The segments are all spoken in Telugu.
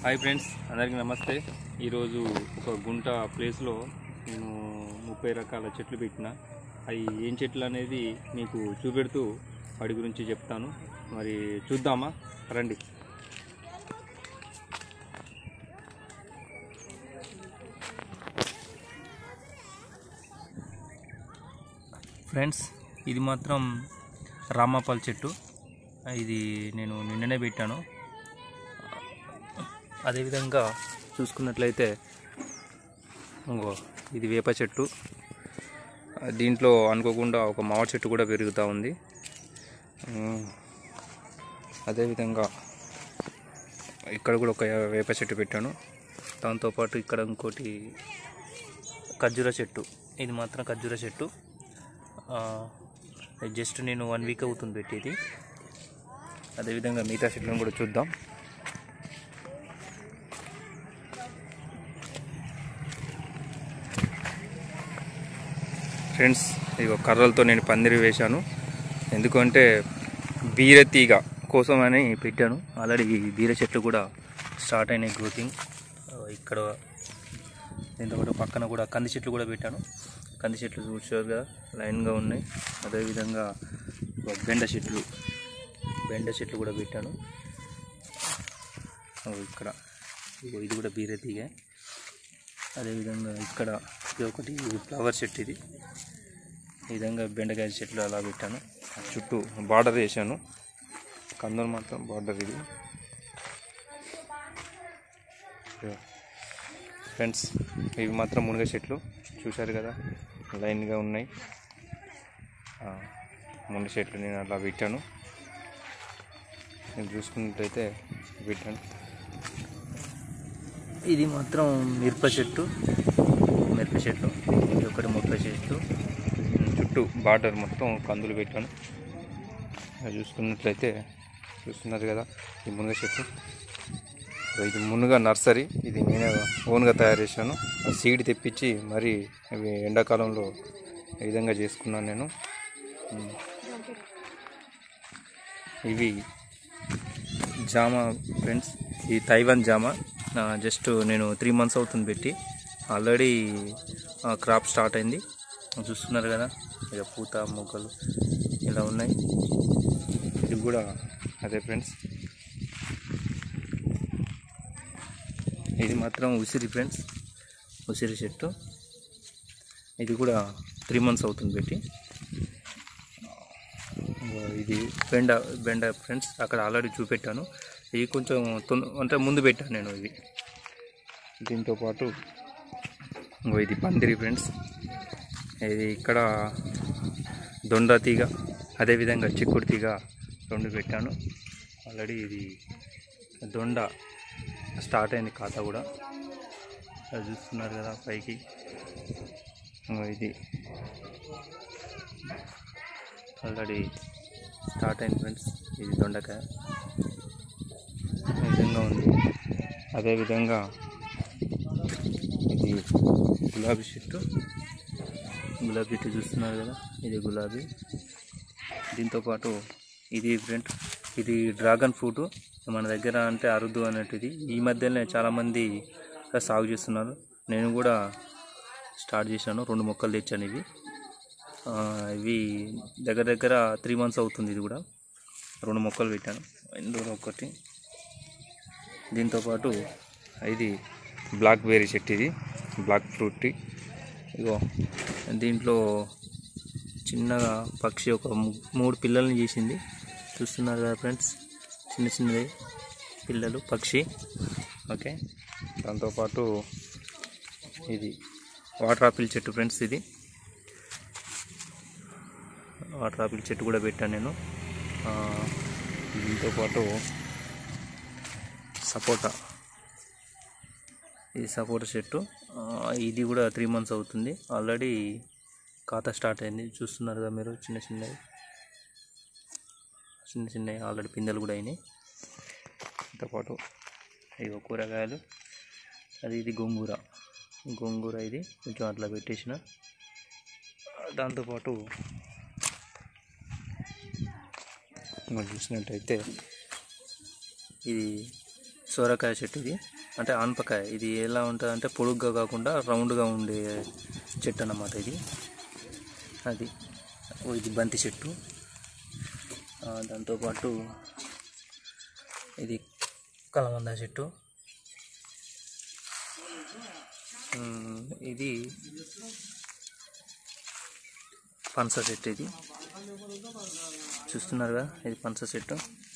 హాయ్ ఫ్రెండ్స్ అందరికీ నమస్తే ఈరోజు ఒక గుంట ప్లేస్లో నేను ముప్పై రకాల చెట్లు పెట్టిన అవి ఏం చెట్లు అనేది మీకు చూపెడుతూ వాటి గురించి చెప్తాను మరి చూద్దామా రండి ఫ్రెండ్స్ ఇది మాత్రం రామాపాల్ చెట్టు ఇది నేను నిన్ననే పెట్టాను అదేవిధంగా చూసుకున్నట్లయితే ఇంకో ఇది వేప చెట్టు దీంట్లో అనుకోకుండా ఒక మామిడి చెట్టు కూడా పెరుగుతూ ఉంది ఉమ్, అదేవిధంగా ఇక్కడ కూడా ఒక వేప చెట్టు పెట్టాను దాంతోపాటు ఇక్కడ ఇంకోటి ఖర్జూర చెట్టు ఇది మాత్రం ఖర్జూర చెట్టు ఆ, ఇది జస్ట్ నేను వన్ వీక్ అవుతుంది పెట్టేది అదేవిధంగా మిగతా చెట్లను కూడా చూద్దాం ఫ్రెండ్స్ ఇగో కర్రలతో నేను పందిరి వేశాను ఎందుకంటే బీర తీగ కోసం అని పెట్టాను ఆల్రెడీ ఈ బీర చెట్లు కూడా స్టార్ట్ అయినాయి గ్రోతింగ్ ఇక్కడ దీంతో పాటు పక్కన కూడా కంది చెట్లు కూడా పెట్టాను కంది చెట్లు చూసారు కదా లైన్గా ఉన్నాయి అదేవిధంగా ఇగో బెండ చెట్లు బెండ చెట్లు కూడా పెట్టాను ఇగో ఇక్కడ ఇగో ఇది కూడా బీర తీగ అదేవిధంగా ఇక్కడ ఇది ఒకటి ఫ్లవర్ చెట్టు ఇది ఈ విధంగా బెండకాయ చెట్లు అలా పెట్టాను ఆ చుట్టూ బార్డర్ వేసాను కందులు మాత్రం బార్డర్ ఇది ఫ్రెండ్స్ ఇవి మాత్రం మునగ చెట్లు చూశారు కదా లైన్గా ఉన్నాయి ఆ, మునగ చెట్లు నేను అలా పెట్టాను నేను చూసుకున్నట్లయితే పెట్టాను ఇది మాత్రం మిరప చెట్టు మిరప చెట్టు ఇది ఒకటి మిరప చెట్టు ఉమ్, చుట్టూ బార్డర్ మొత్తం కందులు పెట్టాను అది చూసుకున్నట్లయితే చూస్తున్నారు కదా ఈ మునగ చెట్టు ఇది మునుగ నర్సరీ ఇది నేనే ఓన్గా తయారు చేశాను ఆ సీడ్ తెప్పించి మరి ఇవి ఎండాకాలంలో ఈ విధంగా చేసుకున్నాను నేను ఉమ్. ఇవి జామ ఫ్రెండ్స్ ఈ తైవాన్ జామ ఆ, జస్ట్ నేను త్రీ మంత్స్ అవుతుంది పెట్టి ఆల్రెడీ ఆ, క్రాప్ స్టార్ట్ అయింది చూస్తున్నారు కదా ఇక పూత మొగ్గలు ఇలా ఉన్నాయి ఇది కూడా అదే ఫ్రెండ్స్ ఇది మాత్రం ఉసిరి ఫ్రెండ్స్ ఉసిరి చెట్టు ఇది కూడా త్రీ మంత్స్ అవుతుంది పెట్టి ఇంకో ఇది బెండ బెండ ఫ్రెండ్స్ అక్కడ ఆల్రెడీ చూపెట్టాను ఇవి కొంచెం తొంద అంటే ముందు పెట్టాను నేను ఇవి దీంతో పాటు ఇంకో ఇది పందిరి ఫ్రెండ్స్ ఇది ఇక్కడ దొండ తీగ అదేవిధంగా చిక్కుడు తీగ రెండు పెట్టాను ఆల్రెడీ ఇది దొండ స్టార్ట్ అయింది ఖాతా కూడా అది చూస్తున్నారు కదా పైకి ఇంకో ఇది ఆల్రెడీ స్టార్ట్ అయింది ఫ్రెండ్స్ ఇది దొండకాయ ఈ విధంగా ఉంది అదేవిధంగా ఇది గులాబీ చెట్టు గులాబీ చెట్టు చూస్తున్నారు కదా ఇది గులాబీ దీంతోపాటు ఇది ఫ్రెండ్ ఇది డ్రాగన్ ఫ్రూట్ మన దగ్గర అంటే అరుదు అన్నట్టుది ఈ మధ్యనే చాలామంది సాగు చేస్తున్నారు నేను కూడా స్టార్ట్ చేశాను రెండు మొక్కలు తెచ్చాను ఇవి ఆ, ఇవి దగ్గర దగ్గర త్రీ మంత్స్ అవుతుంది ఇది కూడా రెండు మొక్కలు పెట్టాను ఇందులో ఒకటి దీంతోపాటు ఇది బ్లాక్ బెర్రీ చెట్టు ఇది బ్లాక్ ఫ్రూట్ ఇగో దీంట్లో చిన్నగా పక్షి ఒక ము- మూడు పిల్లల్ని చేసింది చూస్తున్నారు కదా ఫ్రెండ్స్ చిన్న చిన్నది పిల్లలు పక్షి ఓకే దాంతోపాటు ఇది వాటర్ ఆపిల్ చెట్టు ఫ్రెండ్స్ ఇది వాటర్ ఆపిల్ చెట్టు కూడా పెట్టాను నేను ఆ, దీంతో పాటు సపోటా ఇది సపోటా చెట్టు ఆ, ఇది కూడా త్రీ మంత్స్ అవుతుంది ఆల్రెడీ ఖాతా స్టార్ట్ అయింది చూస్తున్నారు కదా మీరు చిన్న చిన్నవి చిన్న చిన్నవి ఆల్రెడీ పిందెలు కూడా అయినాయి దాంతోపాటు ఇవి కూరగాయలు అది ఇది గోంగూర గోంగూర ఇది కొంచెం అట్లా పెట్టేసిన దాంతోపాటు మనం చూసినట్టయితే ఇది సోరకాయ చెట్టు ఇది అంటే ఆనపకాయ ఇది ఎలా ఉంటుంది అంటే పొడుగ్గా కాకుండా రౌండ్గా ఉండే చెట్టు అన్నమాట ఇది అది ఓ ఇది బంతి చెట్టు ఆ, దాంతోపాటు ఇది కలమంద చెట్టు ఉమ్, ఇది పనస చెట్టు ఇది చూస్తున్నారుగా ఇది పనస చెట్టు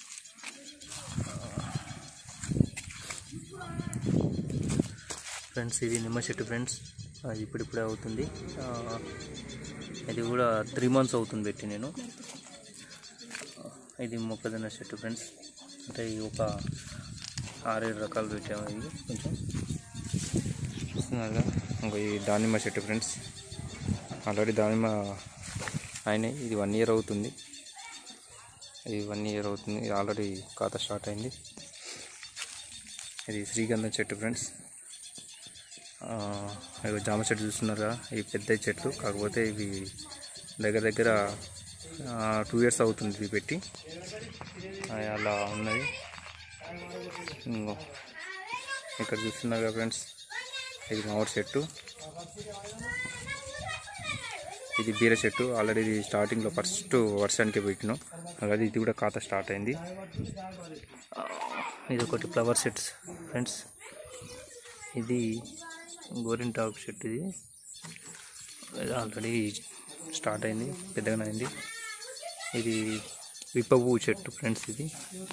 ఫ్రెండ్స్ ఇది నిమ్మ చెట్టు ఫ్రెండ్స్ అది ఇప్పుడిప్పుడే అవుతుంది ఆ, ఇది కూడా త్రీ మంత్స్ అవుతుంది పెట్టి నేను ఆ, ఇది మొక్కజొన్న చెట్టు ఫ్రెండ్స్ అంటే ఇది ఒక ఆరేడు రకాలు పెట్టాము ఇది కొంచెం చూస్తున్నారుగా ఇంకో ఈ దానిమ్మ చెట్టు ఫ్రెండ్స్ ఆల్రెడీ దానిమ్మ అయినాయి ఇది వన్ ఇయర్ అవుతుంది ఇది వన్ ఇయర్ అవుతుంది ఇది ఆల్రెడీ ఖాతా స్టార్ట్ అయింది ఇది శ్రీగంధం చెట్టు ఫ్రెండ్స్ ఆ, ఇవి జామ చెట్టు చూస్తున్నారుగా ఇవి పెద్ద చెట్లు కాకపోతే ఇవి దగ్గర దగ్గర టూ ఇయర్స్ అవుతుంది ఇవి పెట్టి ఆ, అలా ఉన్నది ఇంకో ఇక్కడ చూస్తున్నారుగా ఫ్రెండ్స్ ఇది మామిడి చెట్టు ఇది బీర చెట్టు ఆల్రెడీ ఇది స్టార్టింగ్లో ఫస్ట్ వర్షానికి పెట్టినాం అలాగే ఇది కూడా ఖాతా స్టార్ట్ అయింది ఆ, ఇది ఒకటి ఫ్లవర్ సెట్స్ ఫ్రెండ్స్ ఇది గోరింటాకు చెట్టు ఇది ఇది ఆల్రెడీ స్టార్ట్ అయింది పెద్దగానే అయింది ఇది విప్ప పువ్వు చెట్టు ఫ్రెండ్స్ ఇది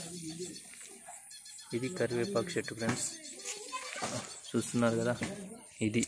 ఇది కరివేపాకు చెట్టు ఫ్రెండ్స్ చూస్తున్నారు కదా ఇది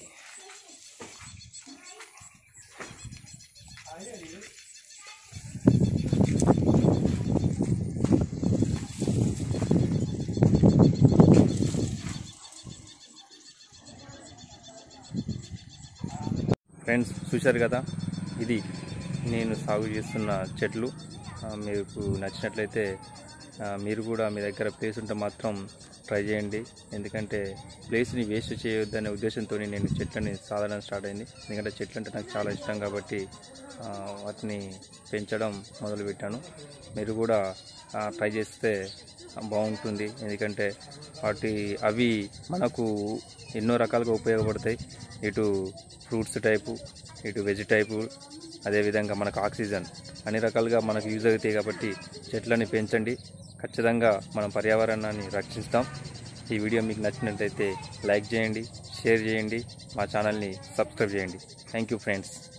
ఫ్రెండ్స్ చూశారు కదా ఇది నేను సాగు చేస్తున్న చెట్లు ఆ, మీకు నచ్చినట్లయితే ఆ, మీరు కూడా మీ దగ్గర ప్లేస్ ఉంటే మాత్రం ట్రై చేయండి ఎందుకంటే ప్లేస్ని వేస్ట్ చేయొద్దనే ఉద్దేశంతో నేను చెట్లని సాధడం స్టార్ట్ అయింది ఎందుకంటే చెట్లు అంటే నాకు చాలా ఇష్టం కాబట్టి ఆ, వాటిని పెంచడం మొదలుపెట్టాను మీరు కూడా ఆ, ట్రై చేస్తే బాగుంటుంది ఎందుకంటే వాటి అవి మనకు ఎన్నో రకాలుగా ఉపయోగపడతాయి ఇటు ఫ్రూట్స్ టైపు ఇటు వెజ్ టైపు అదేవిధంగా మనకు ఆక్సిజన్ అన్ని రకాలుగా మనకు యూజ్ అవుతాయి కాబట్టి చెట్లని పెంచండి ఖచ్చితంగా మనం పర్యావరణాన్ని రక్షిస్తాం ఈ వీడియో మీకు నచ్చినట్లయితే లైక్ చేయండి షేర్ చేయండి మా ఛానల్ని సబ్స్క్రైబ్ చేయండి థ్యాంక్ యూ ఫ్రెండ్స్